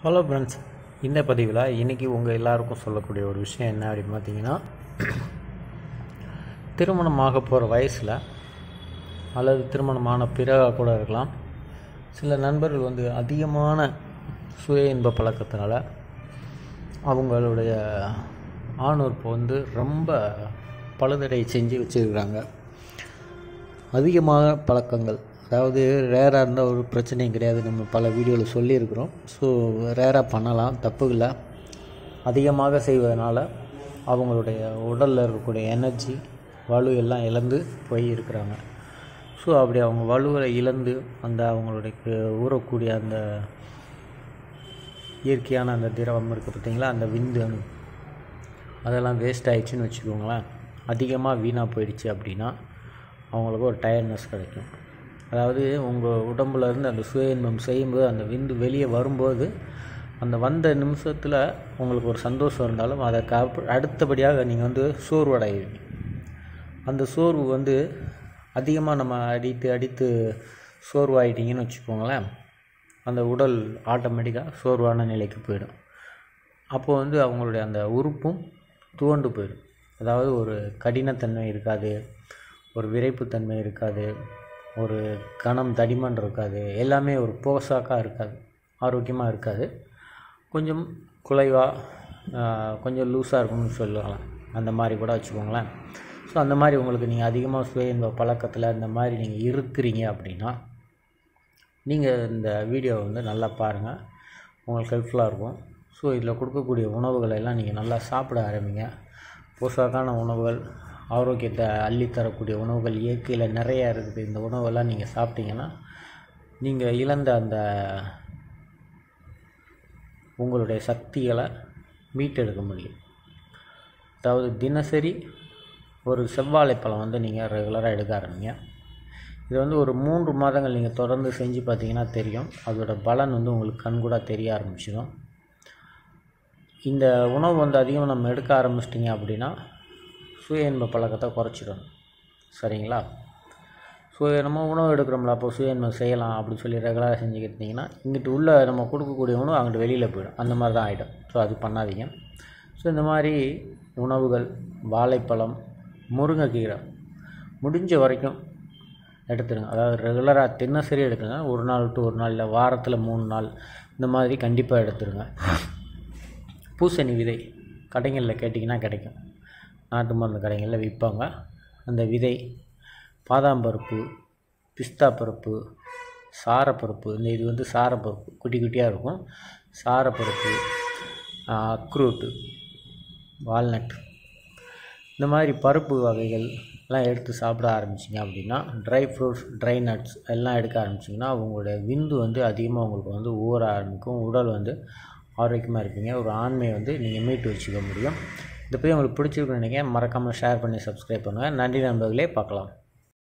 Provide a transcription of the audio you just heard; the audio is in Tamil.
ஹலோ ஃப்ரெண்ட்ஸ் இந்த பதிவில் இன்றைக்கி உங்கள் எல்லாருக்கும் சொல்லக்கூடிய ஒரு விஷயம் என்ன அப்படின்னு பார்த்தீங்கன்னா திருமணமாக போகிற வயசில் அல்லது திருமணமான பிறகாக கூட இருக்கலாம் சில நண்பர்கள் வந்து அதிகமான சுய இன்ப பழக்கத்தினால அவங்களுடைய ஆணுறுப்பு வந்து ரொம்ப பழுதடை செஞ்சு வச்சுருக்கிறாங்க அதிகமாக பழக்கங்கள் அதாவது ரேராக இருந்தால் ஒரு பிரச்சனையும் கிடையாது நம்ம பல வீடியோவில் சொல்லியிருக்கிறோம் ஸோ ரேராக பண்ணலாம் தப்பு இல்லை அதிகமாக செய்வதனால அவங்களுடைய உடலில் இருக்கக்கூடிய எனர்ஜி வலு எல்லாம் இழந்து போய் இருக்கிறாங்க ஸோ அப்படி அவங்க வலுவை இழந்து அந்த அவங்களுடைய ஊறக்கூடிய அந்த இயற்கையான அந்த திரவம் இருக்குது பார்த்தீங்களா அந்த விந்து அணு அதெல்லாம் வேஸ்ட் ஆயிடுச்சுன்னு வச்சுக்கோங்களேன் அதிகமாக வீணாக போயிடுச்சு அப்படின்னா அவங்களுக்கு ஒரு டயர்ட்னஸ் கிடைக்கும் அதாவது உங்கள் உடம்புல இருந்து அந்த சுய இன்பம் செய்யும்போது அந்த விந்து வெளியே வரும்போது அந்த வந்த நிமிஷத்தில் உங்களுக்கு ஒரு சந்தோஷம் இருந்தாலும் அதை காப்பு அடுத்தபடியாக நீங்கள் வந்து சோர்வடைவீங்க அந்த சோர்வு வந்து அதிகமாக நம்ம அடித்து அடித்து சோர்வாயிட்டீங்கன்னு வச்சுக்கோங்களேன் அந்த உடல் ஆட்டோமேட்டிக்காக சோர்வான நிலைக்கு போயிடும் அப்போது வந்து அவங்களுடைய அந்த உறுப்பும் துவண்டு போயிடும் அதாவது ஒரு கடினத்தன்மை இருக்காது ஒரு விரைப்புத்தன்மை இருக்காது ஒரு கணம் தடிமன் இருக்காது எல்லாமே ஒரு போசாக்காக இருக்காது ஆரோக்கியமாக இருக்காது கொஞ்சம் குலைவாக கொஞ்சம் லூஸாக இருக்கும்னு சொல்லலாம் அந்த மாதிரி கூட வச்சுக்கோங்களேன் ஸோ அந்த மாதிரி உங்களுக்கு நீங்கள் அதிகமாக சுய இன்ப பழக்கத்தில் இந்த மாதிரி நீங்கள் இருக்கிறீங்க அப்படின்னா நீங்கள் இந்த வீடியோவை வந்து நல்லா பாருங்கள் உங்களுக்கு ஹெல்ப்ஃபுல்லாக இருக்கும் ஸோ இதில் கொடுக்கக்கூடிய உணவுகளை எல்லாம் நீங்கள் நல்லா சாப்பிட ஆரம்பிங்க போஷாக்கான உணவுகள் ஆரோக்கியத்தை அள்ளி தரக்கூடிய உணவுகள் இயற்கையில் நிறையா இருக்குது இந்த உணவெல்லாம் நீங்கள் சாப்பிட்டீங்கன்னா நீங்கள் இழந்த அந்த உங்களுடைய சக்திகளை மீட்டெடுக்க முடியும் அதாவது தினசரி ஒரு செவ்வாழைப்பழம் வந்து நீங்கள் ரெகுலராக எடுக்க ஆரம்பிங்க இது வந்து ஒரு மூன்று மாதங்கள் நீங்கள் தொடர்ந்து செஞ்சு பார்த்தீங்கன்னா தெரியும் அதோட பலன் வந்து உங்களுக்கு கண்கூடாக தெரிய ஆரம்பிச்சிடும் இந்த உணவு வந்து அதிகம் நம்ம எடுக்க ஆரம்பிச்சிட்டிங்க அப்படின்னா சுய இன்ப பழக்கத்தை குறைச்சிடணும் சரிங்களா ஸோ நம்ம உணவு எடுக்கிறோம்ல அப்போ சுய இன்பம் செய்யலாம் அப்படின்னு சொல்லி ரெகுலராக செஞ்சுக்கிட்டிங்கன்னா இங்கிட்டு உள்ளே நம்ம கொடுக்கக்கூடிய உணவு அங்கிட்டு வெளியில் போயிடும் அந்த மாதிரி தான் ஆகிடும் ஸோ அது பண்ணாதீங்க ஸோ இந்த மாதிரி உணவுகள் வாழைப்பழம் முருங்கைக்கீரை முடிஞ்ச வரைக்கும் எடுத்துருங்க அதாவது ரெகுலராக தினசரி எடுத்துருங்க ஒரு நாள் டு ஒரு நாள் இல்லை வாரத்தில் மூணு நாள் இந்த மாதிரி கண்டிப்பாக எடுத்துருங்க பூசணி விதை கடைகளில் கேட்டிங்கன்னா கிடைக்கும் நாட்டு மருந்து கடைகளில் விற்பாங்க அந்த விதை பாதாம் பருப்பு பிஸ்தா பருப்பு சாரப்பருப்பு இந்த இது வந்து சாரப்பருப்பு குட்டி குட்டியாக இருக்கும் சாரப்பருப்பு அக்ரூட்டு வால்நட் இந்த மாதிரி பருப்பு வகைகள் எல்லாம் எடுத்து சாப்பிட ஆரம்பிச்சிங்க அப்படின்னா ட்ரை ஃப்ரூட்ஸ் ட்ரை நட்ஸ் எல்லாம் எடுக்க ஆரம்பிச்சிங்கன்னா உங்களுடைய விந்து வந்து அதிகமாக உங்களுக்கு வந்து ஊற ஆரம்பிக்கும் உடல் வந்து ஆரோக்கியமாக இருப்பீங்க ஒரு ஆண்மையை வந்து நீங்கள் மீட்டு வச்சுக்க முடியும் இந்த போய் உங்களுக்கு பிடிச்சிருக்குன்னு நினைக்கிறேன் மறக்காமல் ஷேர் பண்ணி சப்ஸ்கிரைப் பண்ணுங்கள் நன்றி நண்பர்களே பார்க்கலாம்